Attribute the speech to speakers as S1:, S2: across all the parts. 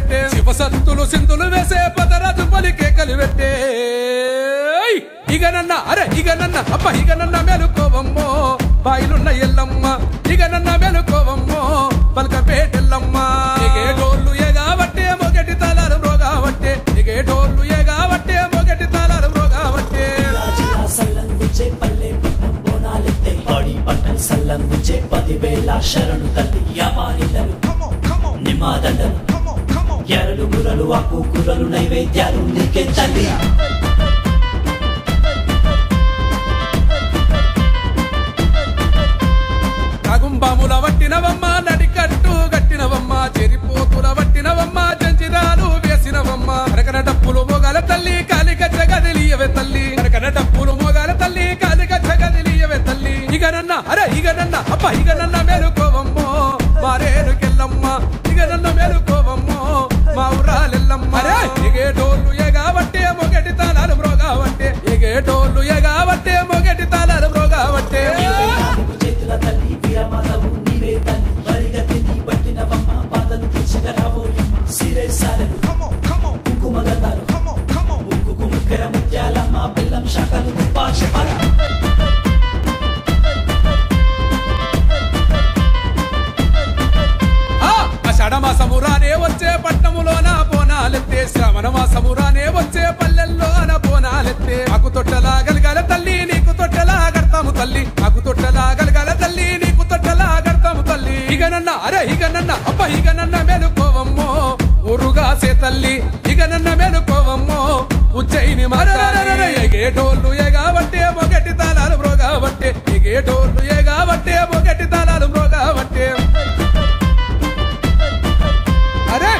S1: పెట్టే శివసత్తులు సింధులు వేసే పదరాజు పలికే కలిపెట్టే ఏయ్! ఇక నన్న అరే ఇక నన్న అప్ప ఇక నన్న మెలుకోవమ్మో బాయిలున్న ఎల్లమ్మ ఇక నన్న మెలుకోవమ్మో పలకపేటెల్లమ్మ ఇగే డోళ్ళు ఎగావట్టే మొగటి తలాలు మ్రోగావట్టే ఇగే డోళ్ళు ఎగావట్టే మొగటి తలాలు మ్రోగావట్టే
S2: రాజులా సల్లందించే పల్లె పట్నం బోనాలెత్తే పాడి పట్టం సల్లందించే పదివేల శరణు తల్లి యమానిదలు నిమాదండలు ఎరలు మురలు ఆకు కూరలు నైవేద్యాలు నీకే తల్లి
S1: కగుంబాముల వట్టినవమ్మ నడికట్టు గట్టినవమ్మ చెరిపోతుల వట్టినవమ్మ జంజిరాలు వేసినవమ్మ కనకన డప్పులు మోగాల తల్లి కాలిగచ్చ గదిలియవే తల్లి కనకన డప్పులు మోగాల తల్లి కాలిగచ్చ గదిలియవే తల్లి ఇక నన్న అరే ఇక నన్న అప్ప ఇక నన్న మేలుకోవమ్మో మారేనుకెళ్ళమ్మ ఇక నన్న మేలుకోవమ్మో మా ఊరాలెల్లమ్మ అరే ఇగే డోళ్ళు ఎగావట్టే మొగటి తాళాలు మ్రోగావట్టే ఇగే డోళ్ళు ఎగావట్టే మొగటి తాళాలు మ్రోగావట్టే
S2: ఇరవై నాలుగు చేతుల తల్లి వీరమాతవు నీవే తల్లి పరిగతి నీ పట్టినవమ్మ బాధలు తీర్చగరావోయమ్మ సిరేసాలను కుంకుమ గంధాలు ముక్కుకు ముక్కెర ముత్యాలమ్మ బెల్లం శాఖలు పాశపర
S1: ఆ ఆషాఢ మాసమురానే వచ్చే పట్టములోన బోనాలెత్తే శ్రవణ మాసమురానే వచ్చే పల్లెల్లోన బోనాలెత్తే అకు తొట్టలా గలగల తల్లి నీకు తొట్టలా గడతాము తల్లి అకు తొట్టలా గలగల తల్లి నీకు తొట్టలా గడతాము తల్లి ఇక నన్న అరే ఇక నన్న అబ్బ ఇక నన్న మేలుకోవమ్మో ఊరుగాసే తల్లి ఇక నన్న మేలుకోవమ్మో ఉజ్జయిని మరరరరర ఎగేటోళ్ళు ఎగావట్టే మొగటి తాళాలు మ్రోగావట్టే ఎగేటోళ్ళు ఎగావట్టే మొగటి తాళాలు మ్రోగావట్టే అరే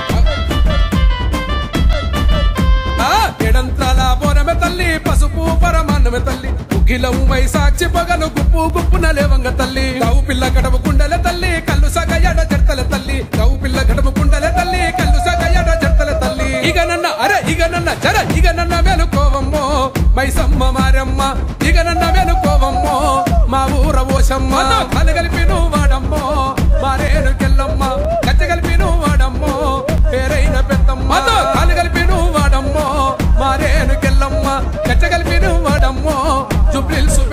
S1: ఆ ఎడంతల బోనమె తల్లి పసుపు పరమాన్నమె తల్లి ఉగిలమై సాక్షి పగలు గుప్పు గుప్పున లేవంగ తల్లి గవు పిల్ల గడపు కుండల తల్లి కళ్ళు సగయడ జడతల తల్లి గవు పిల్ల గడపు కుండల తల్లి కళ్ళు సగయడ జడతల తల్లి ఇక నన్న అరే ఇక నన్న జర ఇక నన్న మేలుకోవమ్మో మైసమ్మ మారమ్మ ఇక నన్న మేలుకోవమ్మో మా ఊర ఓషమ్మ కలగలిపి నువ్వు వాడమ్మో మారేనుకెళ్ళమ్మ కచ్చగలిపి నువ్వు వాడమ్మో పేరైన పెద్దమ్మ కలగలిపి నువ్వు వాడమ్మో మారేనుకెళ్ళమ్మ కచ్చగలిపి నువ్వు వాడమ్మో జుబ్లిల్సు